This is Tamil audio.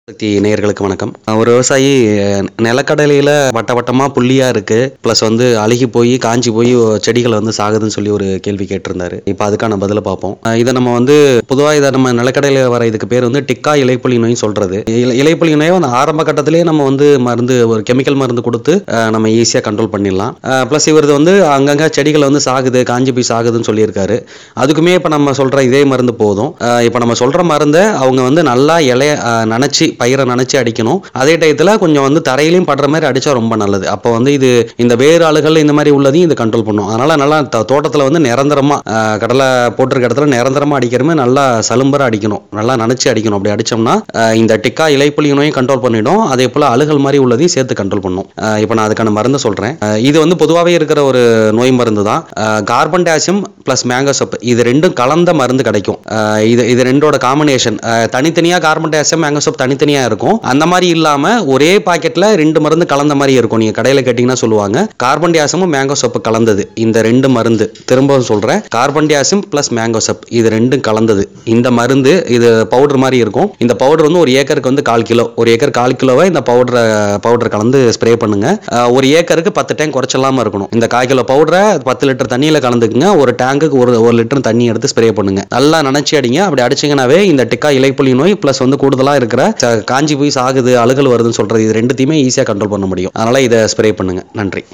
சக்தி நேயர்களுக்கு வணக்கம் ஒரு விவசாயி அஹ், நிலக்கடலையில வட்ட வட்டமா புள்ளியா இருக்கு ப்ளஸ் வந்து அழுகி போய் காஞ்சி போய் செடிகள் வந்து சாகுதுன்னு சொல்லி ஒரு கேள்வி கேட்டிருந்தாரு இப்போ அதுக்கான பதிலை பார்ப்போம் அஹ், இதை நம்ம வந்து பொதுவாக இதை நம்ம நிலக்கடலையில வர இதுக்கு பேர் வந்து டிக்கா இலைப்புலி நோய் சொல்றது இல- இலைப்புலி நோயை வந்து ஆரம்ப கட்டத்திலேயே நம்ம வந்து மருந்து ஒரு கெமிக்கல் மருந்து கொடுத்து அஹ், நம்ம ஈஸியாக கண்ட்ரோல் பண்ணிடலாம் ப்ளஸ் இவரது வந்து அங்கங்க செடிகள் வந்து சாகுது காஞ்சி போய் சாகுதுன்னு சொல்லியிருக்காரு அதுக்குமே இப்போ நம்ம சொல்ற இதே மருந்து போதும் இப்போ நம்ம சொல்ற மருந்தை அவங்க வந்து நல்லா இலைய அஹ், நனைச்சி பயிரை நனைச்சி அடிக்கணும் அதே டயத்தில் கொஞ்சம் வந்து தரையிலையும் படுற மாதிரி அடிச்சா ரொம்ப நல்லது அப்போ வந்து இது இந்த வேறு ஆளுகள் இந்த மாதிரி உள்ளதையும் இது கண்ட்ரோல் பண்ணும் அதனால நல்லா த- தோட்டத்துல வந்து நிரந்தரமா அஹ், கடலை போட்டிருக்க இடத்துல நிரந்தரமா அடிக்கிற மாதிரி நல்லா சலும்பரா அடிக்கணும் நல்லா நனைச்சி அடிக்கணும் அப்படி அடிச்சோம்னா அஹ், இந்த டிக்கா இலைப்புலி நோயும் கண்ட்ரோல் பண்ணிடும் அதே போல அழுகல் மாதிரி உள்ளதையும் சேர்த்து கண்ட்ரோல் பண்ணும் இப்போ நான் அதுக்கான மருந்து சொல்றேன் அஹ், இது வந்து பொதுவாகவே இருக்கிற ஒரு நோய் மருந்து தான் carbendazim plus mancozeb இது ரெண்டும் கலந்த மருந்து கிடைக்கும் அஹ், இது இது ரெண்டோட காம்பினேஷன் தனித்தனியா கார்பன் டேசியம் மேங்கோ சப் தனித்தனியா இருக்கும் அந்த மாதிரி இல்லாம ஒரே பாக்கெட்ல ரெண்டு மருந்து கலந்த மாதிரி இருக்கும் நீங்க கடையில கேட்டீங்கன்னா சொல்லுவாங்க கார்பன் டேசியமும் மேங்கோ சப்பு கலந்தது இந்த ரெண்டு மருந்து திரும்பவும் சொல்றேன் carbendazim plus mancozeb இது ரெண்டும் கலந்தது இந்த மருந்து இது பவுடர் மாதிரி இருக்கும் இந்த பவுடர் வந்து ஒரு ஏக்கருக்கு வந்து கால் கிலோ ஒரு ஏக்கர் கால் கிலோவை இந்த பவுடரை பவுடர் கலந்து ஸ்ப்ரே பண்ணுங்க அஹ், ஒரு ஏக்கருக்கு பத்து டேங்க் குறைச்சலாம இருக்கணும் இந்த கால் கிலோ பவுடரை பத்து லிட்டர் தண்ணியில கலந்துக்குங்க ஒரு டேங்குக்கு ஒரு ஒரு லிட்டர் தண்ணி எடுத்து ஸ்ப்ரே பண்ணுங்க நல்லா நனைச்சி அடிங்க அப்படி அடிச்சீங்கன்னாவே இந்த டிக்கா இலைப்புலி நோய் பிளஸ் வந்து கூடுதலா இருக்கிற ச- காஞ்சி போய் சாகுது அழுகல் வருதுன்னு சொல்றது இது ரெண்டுத்தையுமே ஈஸியா கண்ட்ரோல் பண்ண முடியும் அதனால இதை ஸ்ப்ரே பண்ணுங்க நன்றி